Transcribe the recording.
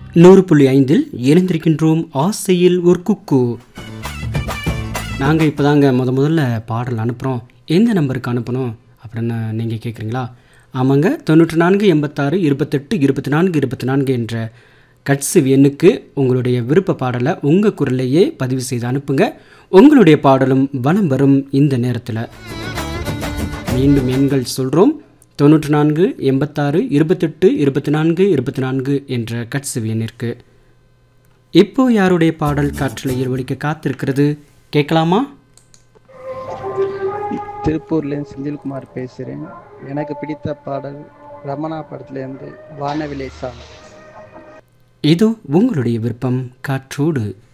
நூறு புள்ளி ஐந்தில் இணைந்திருக்கின்றோம் ஆசையில் ஒரு குக்கு நாங்கள் இப்போ தாங்க முத முதல்ல பாடல் அனுப்புகிறோம் எந்த நம்பருக்கு அனுப்பணும் அப்படின்னு நீங்கள் கேட்குறீங்களா ஆமாங்க தொண்ணூற்றி நான்கு எண்பத்தாறு இருபத்தெட்டு இருபத்தி நான்கு இருபத்தி நான்கு என்ற கட்ஸு எண்ணுக்கு உங்களுடைய விருப்ப பாடலை உங்கள் குரல்லையே பதிவு செய்து அனுப்புங்க உங்களுடைய பாடலும் வலம் வரும் இந்த நேரத்தில் மீண்டும் எண்கள் சொல்கிறோம் தொண்ணூற்றி நான்கு எண்பத்தாறு இருபத்தெட்டு இருபத்தி நான்கு இருபத்தி நான்கு என்ற கட்ஸு எண்ணிற்கு இப்போ யாருடைய பாடல் காற்றலையில் ஒலிக்க காத்திருக்கிறது கேட்கலாமா திருப்பூர்லேருந்து செந்தில்குமார் பேசுகிறேன் எனக்கு பிடித்த பாடல் ரமணா படத்துலேருந்து வானவிலை சாங் இதோ உங்களுடைய விருப்பம் காற்றோடு